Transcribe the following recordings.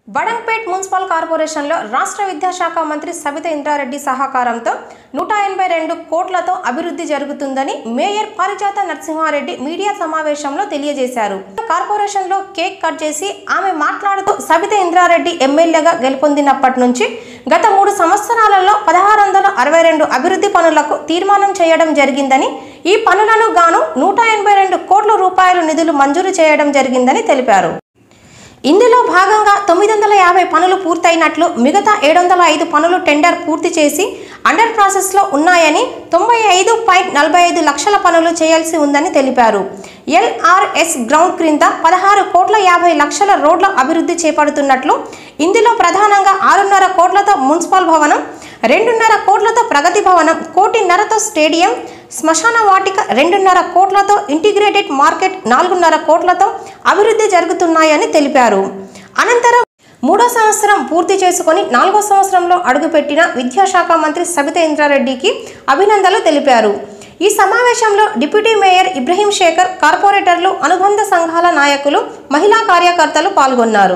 వడంపేట్ municipal కార్పొరేషన్లో రాష్ట్ర విద్యాశాఖ మంత్రి సబిత ఇంద్రారెడ్డి సహకారంతో నూట ఎనభై రెండు కోట్లతో అభివృద్ధి జరుగుతుందని మేయర్ పారిజాత నరసింహారెడ్డి మీడియా సమావేశంలో తెలియజేశారు కార్పొరేషన్లో కేక్ కట్ చేసి ఆమె మాట్లాడుతూ సబిత ఇంద్రారెడ్డి ఎమ్మెల్యేగా గెలుపొందినప్పటి నుంచి గత మూడు సంవత్సరాలలో పదహారు వందల అరవై రెండు అభివృద్ధి పనులకు తీర్మానం చేయడం జరిగిందని ఈ పనులను గాను నూట ఎనభై రెండు కోట్ల రూపాయల నిధులు మంజూరు చేయడం జరిగిందని తెలిపారు ఇందులో భాగంగా తొమ్మిది వందల యాభై పనులు పూర్తయినట్లు మిగతా ఏడు వందల ఐదు పనులు టెండర్ పూర్తి చేసి అండర్ ప్రాసెస్లో ఉన్నాయని తొంభై ఐదు పాయింట్ నలభై ఐదు లక్షల పనులు చేయాల్సి ఉందని తెలిపారు ఎల్ఆర్ఎస్ గ్రౌండ్ క్రింద పదహారు కోట్ల యాభై లక్షల రోడ్ల అభివృద్ధి చేపడుతున్నట్లు ఇందులో ప్రధానంగా ఆరున్నర కోట్లతో మున్సిపల్ భవనం రెండున్నర కోట్లతో ప్రగతి భవనం కోటిన్నరతో స్టేడియం శ్మశాన వాటిక రెండున్నర కోట్లతో ఇంటిగ్రేటెడ్ మార్కెట్ నాలుగున్నర కోట్లతో అభివృద్ధి జరుగుతున్నాయని తెలిపారు అనంతరం మూడో సంవత్సరం పూర్తి చేసుకొని నాలుగో సంవత్సరంలో అడుగుపెట్టిన విద్యాశాఖ మంత్రి సబిత ఇంద్రారెడ్డికి అభినందనలు తెలిపారు ఈ సమావేశంలో డిప్యూటీ మేయర్ ఇబ్రహీం శేఖర్ కార్పొరేటర్లు అనుబంధ సంఘాల నాయకులు మహిళా కార్యకర్తలు పాల్గొన్నారు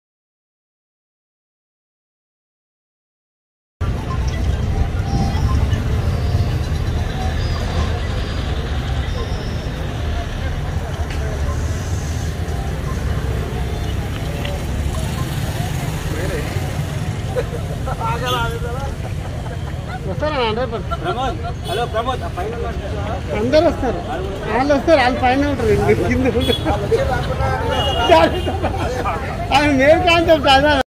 వస్తారా hundred percent Pramod hello Pramod పైన అందరు వస్తారు వాళ్ళు వస్తారు వాళ్ళు పైన ఉంటారు మీరు కింద ఉంటారు అది మేము కాన్సెప్ట్ అదే